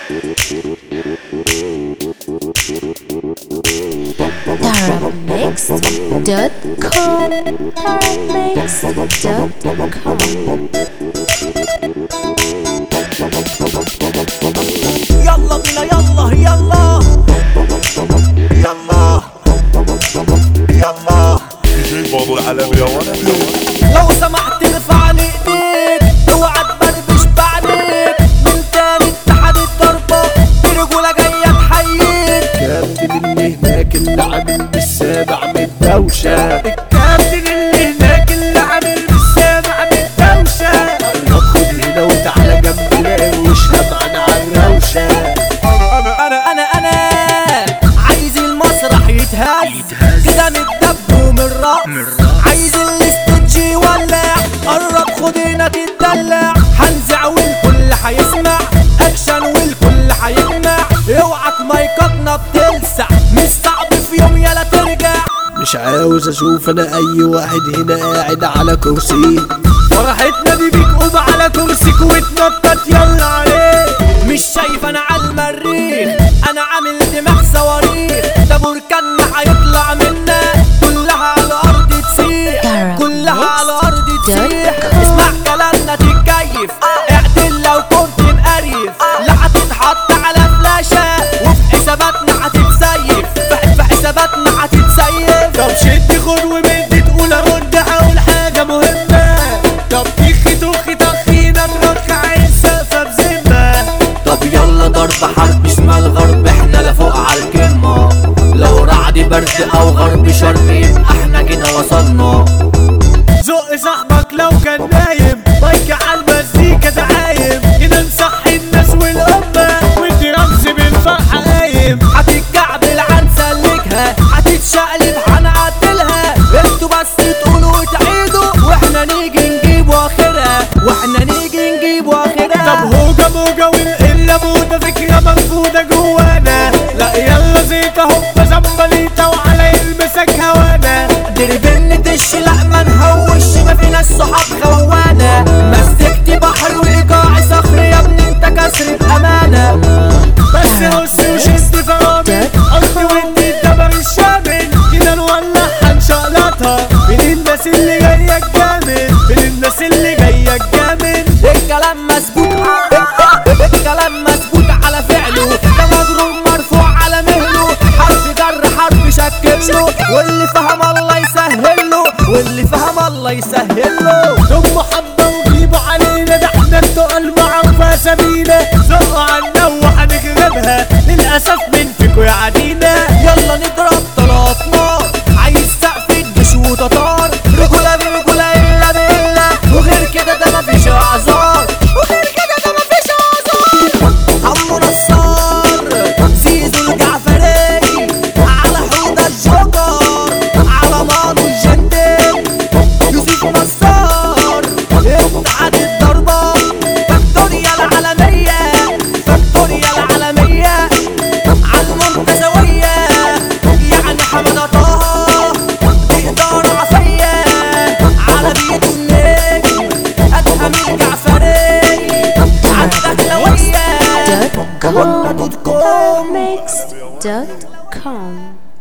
Paramix.com Paramix.com يلا بينا يلا يلا يلا يلا دي بابا العالمي يا ولد لو سمحت ارفع لي ايديك اوعى تبربش بعدك من تاني اتحاد الضربة في رجولة جاية تحييك الكابتن اللي هناك اللي عامل بالسابع من الدوشة الكابتن اللي هناك اللي عامل بالسابع بالدوشة قرب خد هنا وتعالى جنبنا واشهد معانا على الروشة انا انا انا عايز المسرح يتهز كده نتدب ومن رقص عايز الاستودج يولع قرب خدينا تتدلع هنزع والكل هيسمع اكشن والكل هيجمع اوعك مايكاتنا بتلسع مش صعب في يوم يلا ترجع مش عاوز اشوف انا اي واحد هنا قاعد على كرسي فرحتنا دي بيك قوم على كرسيك وتنطط يلا عليه مش شايف انا على المريخ انا عامل دماغ صواريخ ده بركان هيطلع منا كلها على الارض تسيح كلها على الارض تسيح اسمع كلامنا تتكيف اعدل لو كنت مقريف لا هتتحط على فلاشة وفي حساباتنا هتتسيف في في حساباتنا هتتسيف طب شد خد ومد تقول ارد اقول حاجة مهمة طب تخي تخي تخينا نرخ عين سقفة بذمة طب يلا ضرب حرب شمال غرب احنا لفوق على الكلمة لو رعد برد او غرب شرق يبقى احنا جينا وصلنا زق صاحبك لو كان نايم مايك على المزيكا دعايم هنا نصحي الناس والأمة ودي رمز بالفرحة قايم هتتكعبل هنسلكها هتتشقلب هنعدلها انتوا بس تقولوا وتعيدوا واحنا نيجي نجيب واخرها واحنا نيجي نجيب واخرها طب هوجة موجة والقلة موجة فكرة مرفوضة جوانا لا يلا زيت هوبا زمبليتا وعلى يلمسك هوانا دربن دش لا ما نهوش ما في ناس صحاب خوانا مسكت بحر وايقاع صخر يا ابني انت كسر بامانه بس بص وشست فرامل قلت ودي الدبر الشامل كده نولع هنشقلطها من الناس اللي جايه الجامد من الناس اللي جايه الجامد الكلام مسبوق الكلام مسبوق على فعله ده مجروم مرفوع على مهله حرف جر حرف شكله واللي فهم الله يسهل له واللي فهم الله يسهل له ثم حبه وجيبوا علينا ده احنا التقل معروفه سبيله زقوا عنا وهنجربها للاسف من فيكوا يعدينا يلا نضرب طلات نار عايز سقف الجيش وتتار رجوله برجوله الا بالله وغير كده ده مفيش اعذار وغير كده ده مفيش اعذار عمو نصار زيزو الجعفري على حوض الجوكر على مانو الجندل يوسف نصار اتحاد الضربة فاكتوريا العالمية فاكتوريا العالمية عالمنتزوية يعني حمادة طه دي إدارة عفية على بيت النجم أدهم الجعفري عالدخلوية Paramix.com